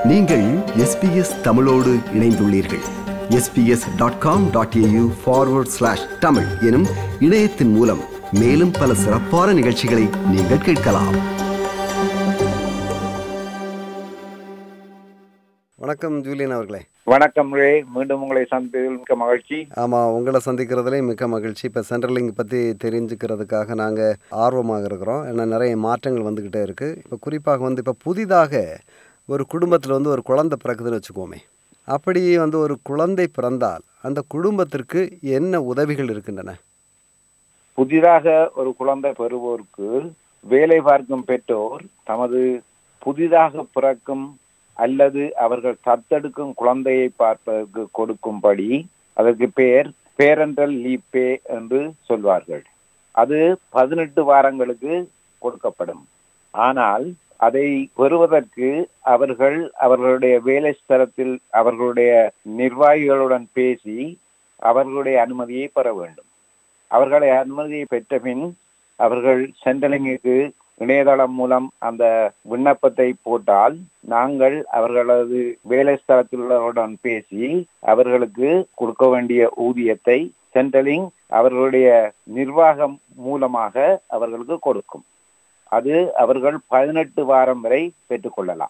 நீங்கள் எஸ்பிஎஸ் தமிழோடு இணைந்துள்ளீர்கள் SBS dot com dot AU forward slash Tamil எனும் இணையத்தின் மூலம் மேலும் பல சிறப்பான நிகழ்ச்சிகளை நீங்கள் கேட்கலாம் வணக்கம் ஜூலியன் அவர்களே வணக்கம் ரே மீண்டும் உங்களை சந்திப்பதில் மிக்க மகிழ்ச்சி ஆமாம் உங்களை சந்திக்கிறதுலே மிக்க மகிழ்ச்சி இப்போ சென்ட்ரல் லிங்க் பற்றி தெரிஞ்சுக்கிறதுக்காக நாங்கள் ஆர்வமாக இருக்கிறோம் ஏன்னா நிறைய மாற்றங்கள் வந்துக்கிட்டே இருக்குது இப்போ குறிப்பாக வந்து இப்போ புதிதாக ஒரு குடும்பத்தில் வந்து ஒரு குழந்தை பிறக்குதுன்னு வச்சுக்கோமே அப்படி வந்து ஒரு குழந்தை பிறந்தால் அந்த குடும்பத்திற்கு என்ன உதவிகள் இருக்கின்றன புதிதாக ஒரு குழந்தை பெறுவோருக்கு வேலை பார்க்கும் பெற்றோர் தமது புதிதாக பிறக்கும் அல்லது அவர்கள் தத்தெடுக்கும் குழந்தையை பார்ப்பதற்கு கொடுக்கும்படி அதற்கு பெயர் பேரண்டல் லீவ் பே என்று சொல்வார்கள் அது பதினெட்டு வாரங்களுக்கு கொடுக்கப்படும் ஆனால் அதை பெறுவதற்கு அவர்கள் அவர்களுடைய வேலை ஸ்தலத்தில் அவர்களுடைய நிர்வாகிகளுடன் பேசி அவர்களுடைய அனுமதியை பெற வேண்டும் அவர்களை அனுமதியை பெற்ற பின் அவர்கள் சென்ட்ரலிங்குக்கு இணையதளம் மூலம் அந்த விண்ணப்பத்தை போட்டால் நாங்கள் அவர்களது வேலை ஸ்தலத்தில் உள்ளவர்களுடன் பேசி அவர்களுக்கு கொடுக்க வேண்டிய ஊதியத்தை சென்ட்ரலிங் அவர்களுடைய நிர்வாகம் மூலமாக அவர்களுக்கு கொடுக்கும் அது அவர்கள் பதினெட்டு வாரம் வரை பெற்றுக்கொள்ளலாம்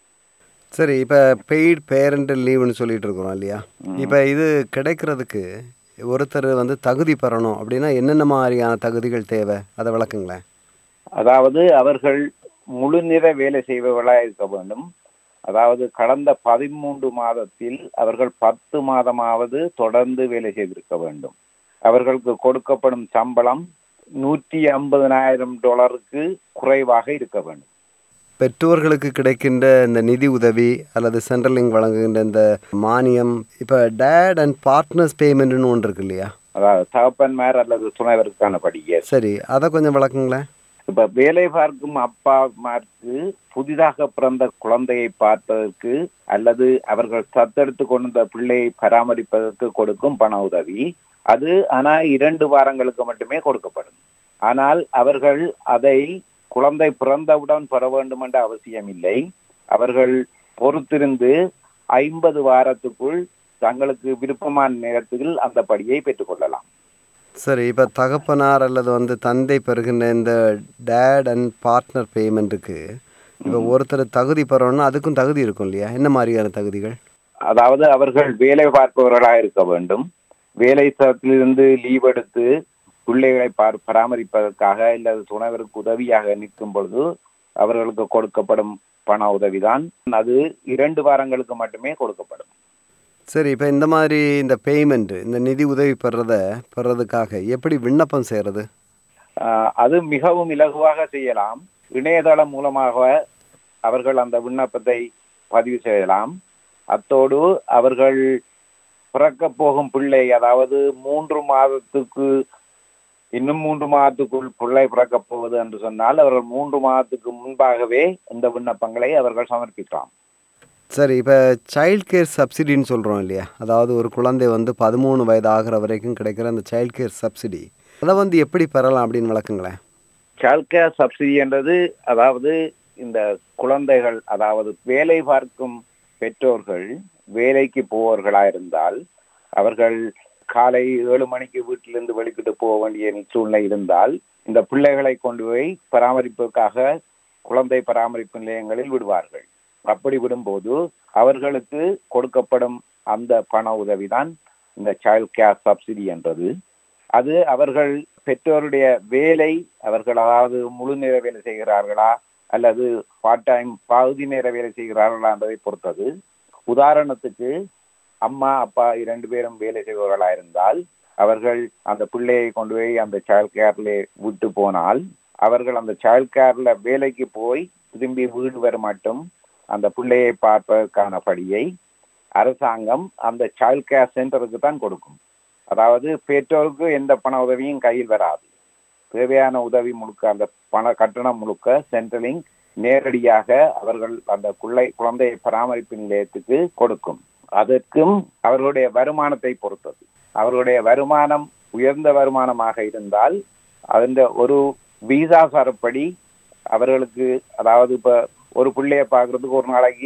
சரி இப்போ பெய்ட் பேரண்டல் லீவுன்னு சொல்லிட்டு இருக்கிறோம் இல்லையா இப்போ இது கிடைக்கிறதுக்கு ஒருத்தர் வந்து தகுதி பெறணும் அப்படின்னா என்னென்ன மாதிரியான தகுதிகள் தேவை அதை விளக்குங்களேன் அதாவது அவர்கள் முழு நிற வேலை செய்பவர்களாக இருக்க வேண்டும் அதாவது கடந்த பதிமூன்று மாதத்தில் அவர்கள் பத்து மாதமாவது தொடர்ந்து வேலை செய்திருக்க வேண்டும் அவர்களுக்கு கொடுக்கப்படும் சம்பளம் நூற்றி ஐம்பதனாயிரம் டாலருக்கு குறைவாக இருக்க வேண்டும் பெற்றோர்களுக்கு கிடைக்கின்ற இந்த நிதி உதவி அல்லது சென்ட்ரலிங் வழங்குகின்ற இந்த மானியம் இப்போ டேட் அண்ட் பார்ட்னர்ஸ் பேமெண்ட்னு ஒன்று இருக்கு இல்லையா அதாவது தகப்பன்மார் அல்லது துணைவருக்கான படியே சரி அதை கொஞ்சம் விளக்குங்களேன் இப்ப வேலை பார்க்கும் அப்பாமாருக்கு புதிதாக பிறந்த குழந்தையை பார்ப்பதற்கு அல்லது அவர்கள் தத்தெடுத்து கொண்ட பிள்ளையை பராமரிப்பதற்கு கொடுக்கும் பண உதவி அது ஆனா இரண்டு வாரங்களுக்கு மட்டுமே கொடுக்கப்படும் ஆனால் அவர்கள் அதை குழந்தை பிறந்தவுடன் பெற வேண்டும் என்ற அவசியம் இல்லை அவர்கள் பொறுத்திருந்து ஐம்பது வாரத்துக்குள் தங்களுக்கு விருப்பமான நேரத்தில் அந்த படியை பெற்றுக்கொள்ளலாம் சரி இப்போ தகப்பனார் அல்லது வந்து தந்தை பெறுகின்ற இந்த டேட் அண்ட் பார்ட்னர் பேமெண்ட்டுக்கு இப்போ ஒருத்தர் தகுதி பெறணும்னா அதுக்கும் தகுதி இருக்கும் இல்லையா என்ன மாதிரியான தகுதிகள் அதாவது அவர்கள் வேலை பார்ப்பவர்களாக இருக்க வேண்டும் வேலை ஸ்தலத்திலிருந்து லீவ் எடுத்து பிள்ளைகளை பார் பராமரிப்பதற்காக இல்லது துணைவருக்கு உதவியாக நிற்கும் பொழுது அவர்களுக்கு கொடுக்கப்படும் பண உதவிதான் அது இரண்டு வாரங்களுக்கு மட்டுமே கொடுக்கப்படும் சரி இப்போ இந்த மாதிரி இந்த பேமெண்ட்டு இந்த நிதி உதவி பெறத பெறதுக்காக எப்படி விண்ணப்பம் செய்கிறது ஆஹ் அது மிகவும் இலகுவாக செய்யலாம் இணையதளம் மூலமாக அவர்கள் அந்த விண்ணப்பத்தை பதிவு செய்யலாம் அத்தோடு அவர்கள் பிறக்க போகும் பிள்ளை அதாவது மூன்று மாதத்துக்கு இன்னும் மூன்று மாதத்துக்குள் பிள்ளை பிறக்கப் போவது என்று சொன்னால் அவர்கள் மூன்று மாதத்துக்கு முன்பாகவே இந்த விண்ணப்பங்களை அவர்கள் சமர்ப்பிக்கலாம் சரி இப்போ சைல்ட் கேர் சப்சிடின்னு சொல்கிறோம் இல்லையா அதாவது ஒரு குழந்தை வந்து பதிமூணு வயது ஆகிற வரைக்கும் கிடைக்கிற அந்த சைல்ட் கேர் சப்சிடி அதை வந்து எப்படி பெறலாம் அப்படின்னு விளக்குங்களேன் சைல்ட் கேர் சப்சிடி என்றது அதாவது இந்த குழந்தைகள் அதாவது வேலை பார்க்கும் பெற்றோர்கள் வேலைக்கு போவர்களா இருந்தால் அவர்கள் காலை ஏழு மணிக்கு வீட்டிலிருந்து வெளிக்கிட்டு போக வேண்டிய சூழ்நிலை இருந்தால் இந்த பிள்ளைகளை கொண்டு போய் பராமரிப்புக்காக குழந்தை பராமரிப்பு நிலையங்களில் விடுவார்கள் அப்படி விடும்போது அவர்களுக்கு கொடுக்கப்படும் அந்த பண உதவிதான் இந்த சைல்ட் கேர் சப்சிடி என்றது அது அவர்கள் பெற்றோருடைய வேலை அவர்கள் அதாவது முழு நேர வேலை செய்கிறார்களா அல்லது பார்ட் டைம் பகுதி நேர வேலை செய்கிறார்களா என்பதை பொறுத்தது உதாரணத்துக்கு அம்மா அப்பா இரண்டு பேரும் வேலை செய்பவர்களா இருந்தால் அவர்கள் அந்த பிள்ளையை கொண்டு போய் அந்த சைல்ட் கேர்ல விட்டு போனால் அவர்கள் அந்த சைல்ட் கேர்ல வேலைக்கு போய் திரும்பி வீடு வர மட்டும் அந்த பிள்ளையை பார்ப்பதற்கான படியை அரசாங்கம் அந்த சைல்ட் கேர் சென்டருக்கு தான் கொடுக்கும் அதாவது பெற்றோருக்கு எந்த பண உதவியும் கையில் வராது தேவையான உதவி முழுக்க அந்த பண கட்டணம் முழுக்க சென்ட்ரலிங் நேரடியாக அவர்கள் அந்த குள்ளை குழந்தையை பராமரிப்பு நிலையத்துக்கு கொடுக்கும் அதற்கும் அவர்களுடைய வருமானத்தை பொறுத்தது அவர்களுடைய வருமானம் உயர்ந்த வருமானமாக இருந்தால் அந்த ஒரு விகிதாசாரப்படி அவர்களுக்கு அதாவது இப்ப ஒரு பிள்ளைய பார்க்கறதுக்கு ஒரு நாளைக்கு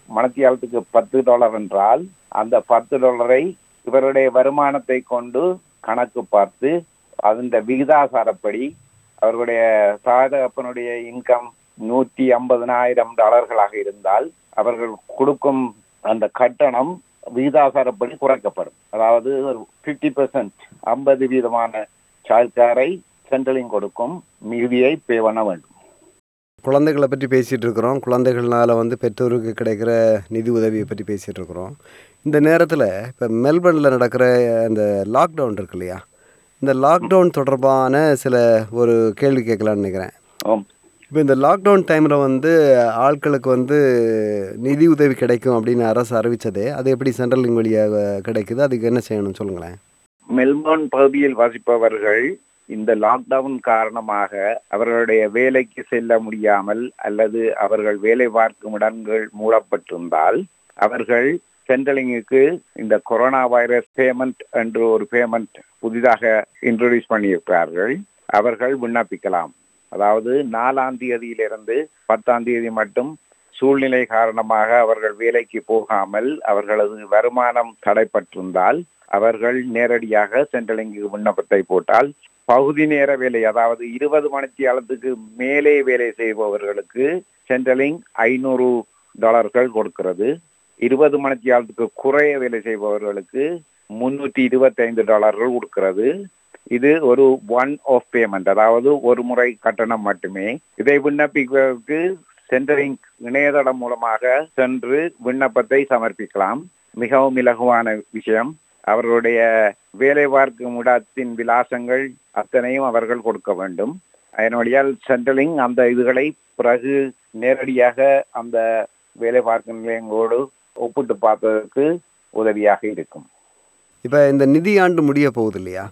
மணத்தியாலத்துக்கு பத்து டாலர் என்றால் அந்த பத்து டாலரை இவருடைய வருமானத்தை கொண்டு கணக்கு பார்த்து அந்த விகிதாசாரப்படி அவர்களுடைய தாதகப்பனுடைய இன்கம் நூற்றி ஐம்பதனாயிரம் டாலர்களாக இருந்தால் அவர்கள் கொடுக்கும் அந்த கட்டணம் விகிதாசாரப்படி குறைக்கப்படும் அதாவது ஒரு பிப்டி பெர்சன்ட் ஐம்பது வீதமான சார்ஜாரை சென்ட்ரலிங் கொடுக்கும் மிகுதியை பே பண்ண வேண்டும் குழந்தைகளை பற்றி பேசிகிட்டு இருக்கிறோம் குழந்தைகள்னால வந்து பெற்றோருக்கு கிடைக்கிற நிதி உதவியை பற்றி பேசிகிட்டு இருக்கிறோம் இந்த நேரத்தில் இப்போ மெல்பர்னில் நடக்கிற அந்த லாக்டவுன் இருக்கு இல்லையா இந்த லாக்டவுன் தொடர்பான சில ஒரு கேள்வி கேட்கலான்னு நினைக்கிறேன் ஆம். இப்போ இந்த லாக்டவுன் டைமில் வந்து ஆட்களுக்கு வந்து நிதி உதவி கிடைக்கும் அப்படின்னு அரசு அறிவித்ததே அது எப்படி சென்ட்ரல் லிங்க் வழியாக கிடைக்குது அதுக்கு என்ன செய்யணும் சொல்லுங்களேன் மெல்போர்ன் பகுதியில் வசிப்பவர்கள் இந்த லாக்டவுன் காரணமாக அவர்களுடைய வேலைக்கு செல்ல முடியாமல் அல்லது அவர்கள் வேலை பார்க்கும் இடங்கள் மூடப்பட்டிருந்தால் அவர்கள் சென்ட்ரலிங்குக்கு இந்த கொரோனா வைரஸ் பேமெண்ட் என்று ஒரு பேமெண்ட் புதிதாக இன்ட்ரோடியூஸ் பண்ணியிருக்கிறார்கள் அவர்கள் விண்ணப்பிக்கலாம் அதாவது நாலாம் தேதியிலிருந்து பத்தாம் தேதி மட்டும் சூழ்நிலை காரணமாக அவர்கள் வேலைக்கு போகாமல் அவர்களது வருமானம் தடைப்பட்டிருந்தால் அவர்கள் நேரடியாக சென்ட்ரலிங்கு விண்ணப்பத்தை போட்டால் பகுதி நேர வேலை அதாவது இருபது மணித்தியாலத்துக்கு மேலே வேலை செய்பவர்களுக்கு சென்ட்ரலிங் ஐநூறு டாலர்கள் கொடுக்கிறது இருபது மணித்தியாலத்துக்கு குறைய வேலை செய்பவர்களுக்கு முன்னூற்றி இருபத்தைந்து டாலர்கள் கொடுக்கிறது இது ஒரு ஒன் ஆஃப் பேமெண்ட் அதாவது ஒரு முறை கட்டணம் மட்டுமே இதை விண்ணப்பிப்பதற்கு சென்டரிங் இணையதளம் மூலமாக சென்று விண்ணப்பத்தை சமர்ப்பிக்கலாம் மிகவும் இலகுவான விஷயம் அவர்களுடைய வேலை பார்க்கும் இடத்தின் விலாசங்கள் அத்தனையும் அவர்கள் கொடுக்க வேண்டும் அதனுடையால் சென்ட்ரலிங் அந்த இதுகளை பிறகு நேரடியாக அந்த வேலை பார்க்கும் நிலையங்களோடு ஒப்பிட்டு பார்ப்பதற்கு உதவியாக இருக்கும் இப்போ இந்த நிதியாண்டு முடிய போகுது இல்லையா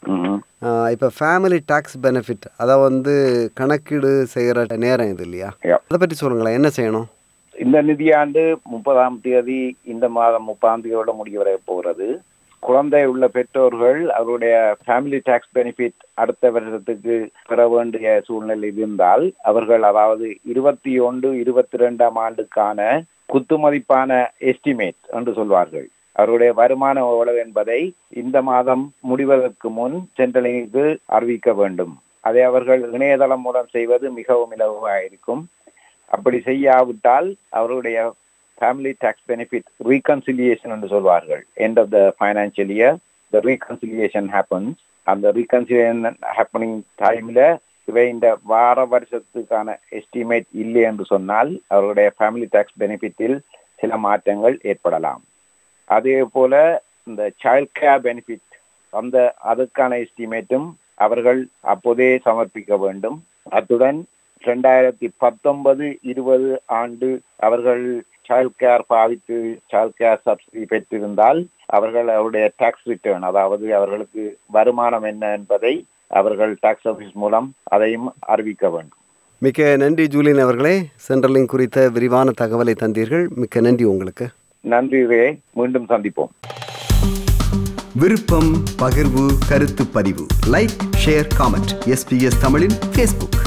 இப்போ ஃபேமிலி டாக்ஸ் பெனிஃபிட் அதை வந்து கணக்கீடு செய்கிற நேரம் இது இல்லையா Yeah. அதை பற்றி சொல்லுங்களேன் என்ன செய்யணும் இந்த நிதியாண்டு முப்பதாம் தேதி இந்த மாதம் முப்பதாம் தேதியோட முடிவடைய போகிறது குழந்தை உள்ள பெற்றோர்கள் அவருடைய ஃபேமிலி டாக்ஸ் பெனிஃபிட் அடுத்த வருஷத்துக்கு பெற வேண்டிய சூழ்நிலை இருந்தால் அவர்கள் அதாவது இருபத்தி ஒன்று இருபத்தி ரெண்டாம் ஆண்டுக்கான குத்துமதிப்பான எஸ்டிமேட் என்று சொல்வார்கள் அவருடைய வருமானம் எவ்வளவு என்பதை இந்த மாதம் முடிவதற்கு முன் சென்ட்ரலிங்க்கு அறிவிக்க வேண்டும் அதை அவர்கள் இணையதளம் மூலம் செய்வது மிகவும் இலகுவாக இருக்கும் அப்படி செய்யாவிட்டால் அவருடைய ஃபேமிலி டாக்ஸ் பெனிஃபிட் ரீகன்சிலியேஷன் என்று சொல்வார்கள் end of the financial year the reconciliation happens அந்த ரீகன்சிலியேஷன் ஹேப்பனிங் டைம்ல இவை இந்த வார வருஷத்துக்கான எஸ்டிமேட் இல்லை என்று சொன்னால் அவருடைய ஃபேமிலி டாக்ஸ் பெனிஃபிட்டில் சில மாற்றங்கள் ஏற்படலாம் அதே போல இந்த சைல்ட் கேர் பெனிஃபிட் அந்த அதுக்கான எஸ்டிமேட்டும் அவர்கள் அப்போதே சமர்ப்பிக்க வேண்டும் அத்துடன் ரெண்டாயிரத்தி பத்தொன்பது இருபது ஆண்டு அவர்கள் சைல்ட் கேர் பாதித்து சைல்ட் கேர் சப்சிடி பெற்றிருந்தால் அவர்கள் அவருடைய டாக்ஸ் ரிட்டர்ன் அதாவது அவர்களுக்கு வருமானம் என்ன என்பதை அவர்கள் டாக்ஸ் ஆஃபீஸ் மூலம் அதையும் அறிவிக்க வேண்டும் மிக்க நன்றி ஜூலியன் அவர்களே சென்ட்ரலிங் குறித்த விரிவான தகவலை தந்தீர்கள் மிக்க நன்றி உங்களுக்கு நன்றி ரே மீண்டும் சந்திப்போம் விருப்பம் பகிர்வு கருத்து பதிவு லைக் ஷேர் காமெண்ட் எஸ்பிஎஸ் தமிழின் ஃபேஸ்புக்